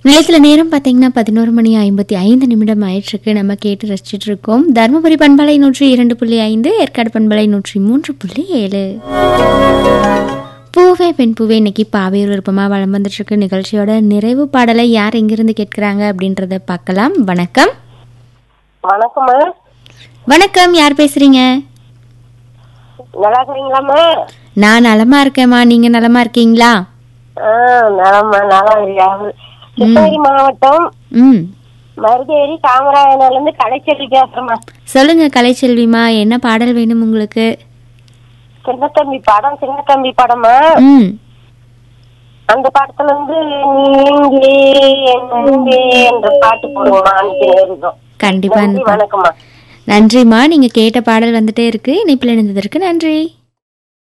நிலையத்தில் நேரம் பார்த்தீங்கன்னா பதினோரு மணி ஐம்பத்தி ஐந்து நிமிடம் ஆயிட்டிருக்கு நம்ம கேட்டு ரசிச்சிட்டு இருக்கோம் தருமபுரி பண்பலை நூற்றி இரண்டு புள்ளி ஐந்து ஏற்காடு பண்பலை நூற்றி மூன்று புள்ளி ஏழு பூவே பெண் பூவே இன்னைக்கு பாவையூர் விருப்பமாக வளம் வந்துட்டு இருக்கு நிகழ்ச்சியோட நிறைவு பாடலை யார் எங்கிருந்து கேட்குறாங்க அப்படின்றத பார்க்கலாம் வணக்கம் வணக்கம்மா வணக்கம் யார் பேசுறீங்க நல்லா இருக்கிறீங்களாம்மா நான் நலமா இருக்கேம்மா நீங்க நலமா இருக்கீங்களா ஆ நலம்மா நல்லா இருக்கா கிருஷ்ணகிரி மாவட்டம் ம் மருதேரி காமராஜனால இருந்து கலைச்செல்வி பேசுறேம்மா சொல்லுங்க கலைச்செல்விமா என்ன பாடல் வேணும் உங்களுக்கு சின்னத்தம்பி படம் சின்னத்தம்பி படமா ம் அந்த படத்துல இருந்து நீ எங்கே என் அன்பே என்ற பாட்டு போடுவோம்மா அன்னைக்கு நேருக்கும் கண்டிப்பா நன்றி இந்த பா- வணக்கம்மா நன்றிம்மா நீங்க கேட்ட பாடல் வந்துட்டே இருக்கு இணைப்பில் இணைந்ததற்கு நன்றி